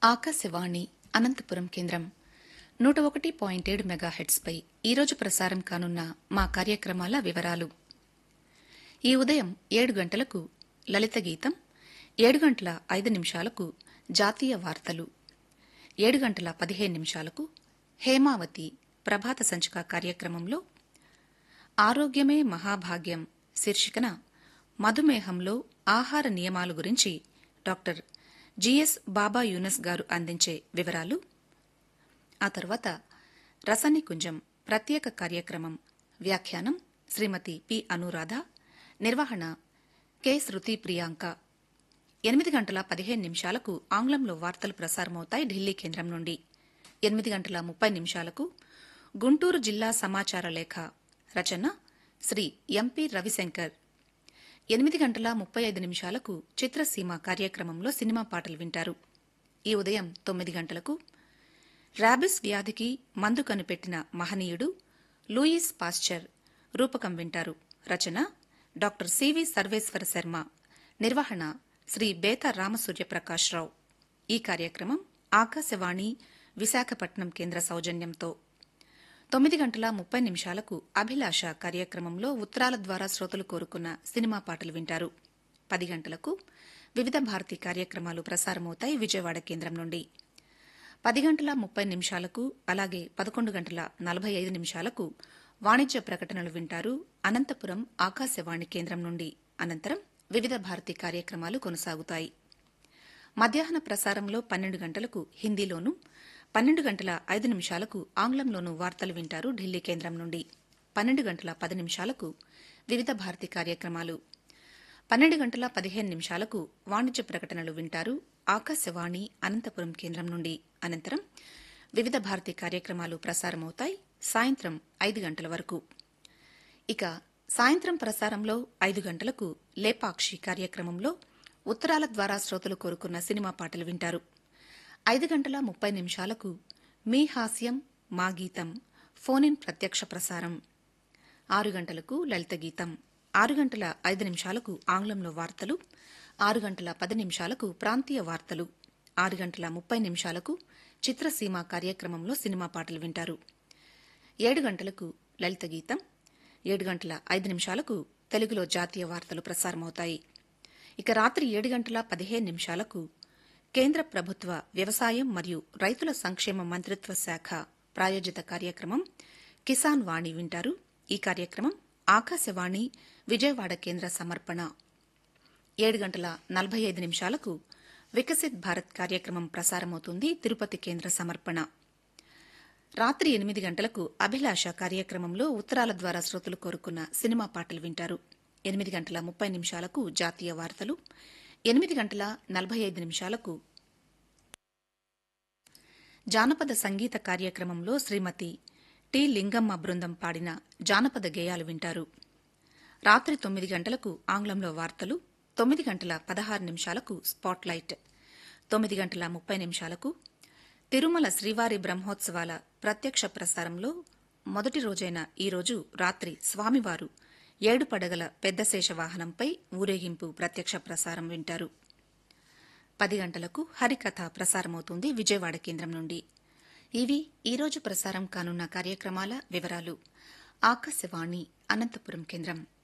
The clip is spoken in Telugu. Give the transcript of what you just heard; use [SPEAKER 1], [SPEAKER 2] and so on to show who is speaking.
[SPEAKER 1] ఆకాశవాణి అనంతపురం కేంద్రం నూట ఒకటి పాయింట్ ఏడు మెగాహెట్స్పై ఈరోజు ప్రసారం కానున్న మా కార్యక్రమాల వివరాలు ఈ ఉదయం ఏడు గంటలకు లలిత గీతం ఏడు గంటల ఐదు నిమిషాలకు జాతీయ వార్తలు ఏడు గంటల పదిహేను నిమిషాలకు హేమావతి ప్రభాత సంచిక కార్యక్రమంలో ఆరోగ్యమే మహాభాగ్యం శీర్షికన మధుమేహంలో ఆహార నియమాలు గురించి డాక్టర్ జిఎస్ బాబా యూనస్ గారు అందించే వివరాలు ఆ తర్వాత రసనికుంజం ప్రత్యేక కార్యక్రమం వ్యాఖ్యానం శ్రీమతి పి అనురాధ నిర్వహణ కె శృతి ప్రియాంక ఎనిమిది గంటల పదిహేను నిమిషాలకు ఆంగ్లంలో వార్తలు ప్రసారమవుతాయి ఢిల్లీ కేంద్రం నుండి ఎనిమిది గంటల ముప్పై నిమిషాలకు గుంటూరు జిల్లా సమాచార లేఖ రచన శ్రీ ఎంపి రవిశంకర్ ఎనిమిది గంటల ముప్పై ఐదు నిమిషాలకు చిత్రసీమ కార్యక్రమంలో సినిమా పాటలు వింటారు ఈ ఉదయం తొమ్మిది గంటలకు ర్యాబిస్ వ్యాధికి మందు కనిపెట్టిన మహనీయుడు లూయిస్ పాస్చర్ రూపకం వింటారు రచన డాక్టర్ సివి సర్వేశ్వర శర్మ నిర్వహణ శ్రీ బేత రామసూర్యప్రకాశ్రావు ఈ కార్యక్రమం ఆకాశవాణి విశాఖపట్నం కేంద్ర సౌజన్యంతో తొమ్మిది గంటల ముప్పై నిమిషాలకు అభిలాష కార్యక్రమంలో ఉత్తరాల ద్వారా శ్రోతలు కోరుకున్న సినిమా పాటలు వింటారు పది గంటలకు వివిధ భారతి కార్యక్రమాలు ప్రసారమవుతాయి విజయవాడ కేంద్రం నుండి పది గంటల ముప్పై నిమిషాలకు అలాగే పదకొండు గంటల నలభై ఐదు నిమిషాలకు వాణిజ్య ప్రకటనలు వింటారు అనంతపురం ఆకాశవాణి కేంద్రం నుండి అనంతరం వివిధ భారతి కార్యక్రమాలు కొనసాగుతాయి మధ్యాహ్న ప్రసారంలో పన్నెండు గంటలకు హిందీలోనూ పన్నెండు గంటల ఐదు నిమిషాలకు ఆంగ్లంలోనూ వార్తలు వింటారు ఢిల్లీ కేంద్రం నుండి పన్నెండు గంటల పది నిమిషాలకు వివిధ భారతి కార్యక్రమాలు పన్నెండు గంటల పదిహేను నిమిషాలకు వాణిజ్య ప్రకటనలు వింటారు ఆకాశవాణి అనంతపురం కేంద్రం నుండి అనంతరం వివిధ భారతి కార్యక్రమాలు ప్రసారమవుతాయి సాయంత్రం ఐదు గంటల వరకు ఇక సాయంత్రం ప్రసారంలో ఐదు గంటలకు లేపాక్షి కార్యక్రమంలో ఉత్తరాల ద్వారా శ్రోతలు కోరుకున్న సినిమా పాటలు వింటారు ఐదు గంటల ముప్పై నిమిషాలకు మీ హాస్యం మా గీతం ఫోన్ ఇన్ ప్రత్యక్ష ప్రసారం ఆరు గంటలకు లలిత గీతం ఆరు గంటల ఐదు నిమిషాలకు ఆంగ్లంలో వార్తలు ఆరు గంటల పది నిమిషాలకు ప్రాంతీయ వార్తలు ఆరు గంటల ముప్పై నిమిషాలకు చిత్రసీమ కార్యక్రమంలో సినిమా పాటలు వింటారు ఏడు గంటలకు లలిత గీతం ఏడు గంటల ఐదు నిమిషాలకు తెలుగులో జాతీయ వార్తలు ప్రసారమవుతాయి ఇక రాత్రి ఏడు గంటల పదిహేను నిమిషాలకు కేంద్ర ప్రభుత్వ వ్యవసాయం మరియు రైతుల సంక్షేమ మంత్రిత్వ శాఖ ప్రాయోజిత కార్యక్రమం కిసాన్ వాణి వింటారు ఈ కార్యక్రమం ఆకాశవాణి విజయవాడ కేంద్ర సమర్పణ ఏడు గంటల నలభై ఐదు నిమిషాలకు వికసిత్ భారత్ కార్యక్రమం ప్రసారమవుతుంది తిరుపతి కేంద్ర సమర్పణ రాత్రి ఎనిమిది గంటలకు అభిలాష కార్యక్రమంలో ఉత్తరాల ద్వారా శ్రోతలు కోరుకున్న సినిమా పాటలు వింటారు ఎనిమిది గంటల ముప్పై నిమిషాలకు జాతీయ వార్తలు ఎనిమిది గంటల నలభై ఐదు నిమిషాలకు జానపద సంగీత కార్యక్రమంలో శ్రీమతి టి లింగమ్మ బృందం పాడిన జానపద గేయాలు వింటారు రాత్రి తొమ్మిది గంటలకు ఆంగ్లంలో వార్తలు తొమ్మిది గంటల పదహారు నిమిషాలకు స్పాట్లైట్ తొమ్మిది గంటల ముప్పై నిమిషాలకు తిరుమల శ్రీవారి బ్రహ్మోత్సవాల ప్రత్యక్ష ప్రసారంలో మొదటి రోజైన ఈరోజు రాత్రి స్వామివారు ఏడు పడగల పెద్ద శేష వాహనంపై ఊరేగింపు ప్రత్యక్ష ప్రసారం వింటారు పది గంటలకు హరికథ ప్రసారమవుతుంది విజయవాడ కేంద్రం నుండి ఇవి ఈరోజు ప్రసారం కానున్న కార్యక్రమాల వివరాలు ఆకాశవాణి అనంతపురం కేంద్రం